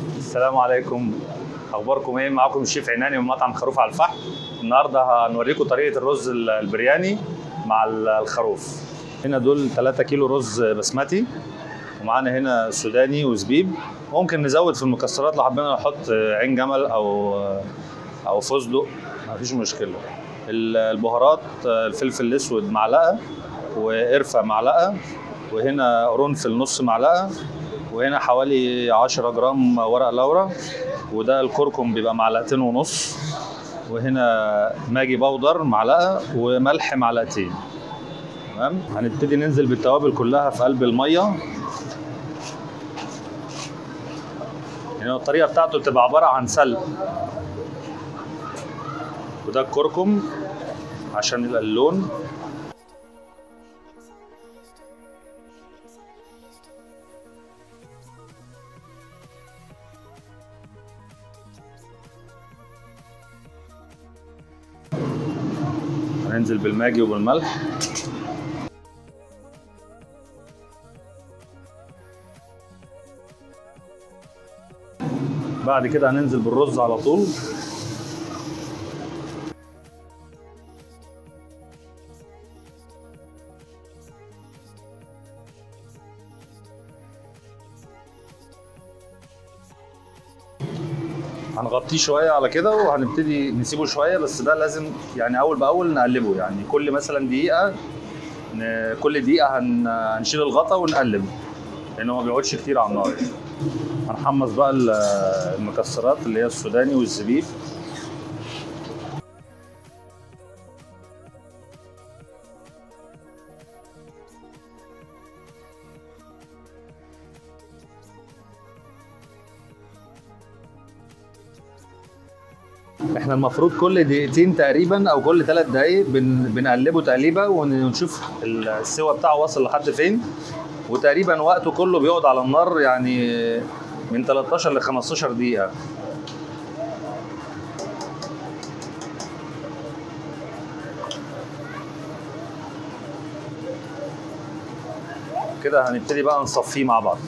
السلام عليكم اخباركم ايه معاكم الشيف عناني من مطعم خروف على الفحم النهارده هنوريكم طريقه الرز ال- البرياني مع ال- الخروف هنا دول 3 كيلو رز بسمتي ومعانا هنا سوداني وزبيب ممكن نزود في المكسرات لو حبينا نحط عين جمل او او فستق مفيش مشكله ال- البهارات الفلفل الاسود معلقه وقرفه معلقه وهنا قرنفل نص معلقه وهنا حوالي 10 جرام ورق لورا وده الكركم بيبقى معلقتين ونص وهنا ماجي بودر معلقه وملح معلقتين تمام هنبتدي ننزل بالتوابل كلها في قلب الميه يعني الطريقه بتاعته بتبقى عباره عن سلق وده الكركم عشان يبقى اللون هننزل بالماجي وبالملح بعد كده هننزل بالرز على طول هنغطيه شويه على كده وهنبتدي نسيبه شويه بس ده لازم يعني اول باول نقلبه يعني كل مثلا دقيقه ن- كل دقيقه هن... هنشيل الغطا ونقلب لانه ما بيقعدش كتير على النار هنحمص بقى ال- المكسرات اللي هي السوداني والزبيب احنا المفروض كل دقيقتين تقريبا او كل ثلاث دقايق بن... بنقلبه تقليبه ونشوف السوا بتاعه واصل لحد فين وتقريبا وقته كله بيقعد على النار يعني من 13 ل 15 دقيقة كده هنبتدي بقى نصفيه مع بعض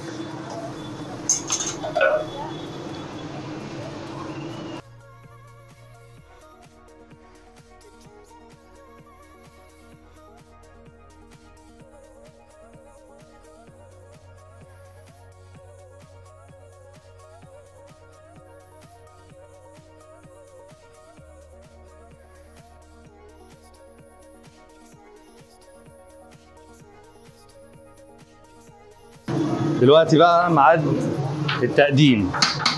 دلوقتي بقى ميعاد التقديم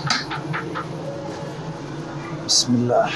بسم الله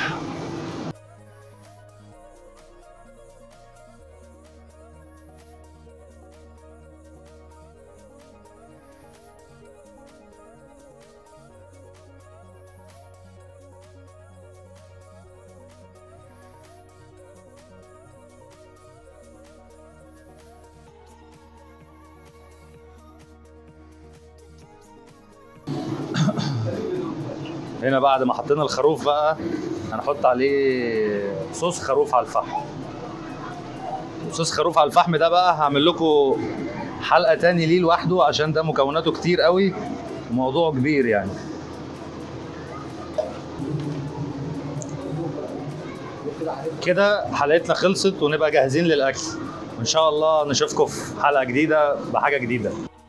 هنا بعد ما حطينا الخروف بقى هنحط عليه صوص خروف على الفحم صوص خروف على الفحم ده بقى هعمل لكم حلقه تاني ليه لوحده عشان ده مكوناته كتير قوي وموضوع كبير يعني كده حلقتنا خلصت ونبقى جاهزين للاكل ان شاء الله نشوفكم في حلقه جديده بحاجه جديده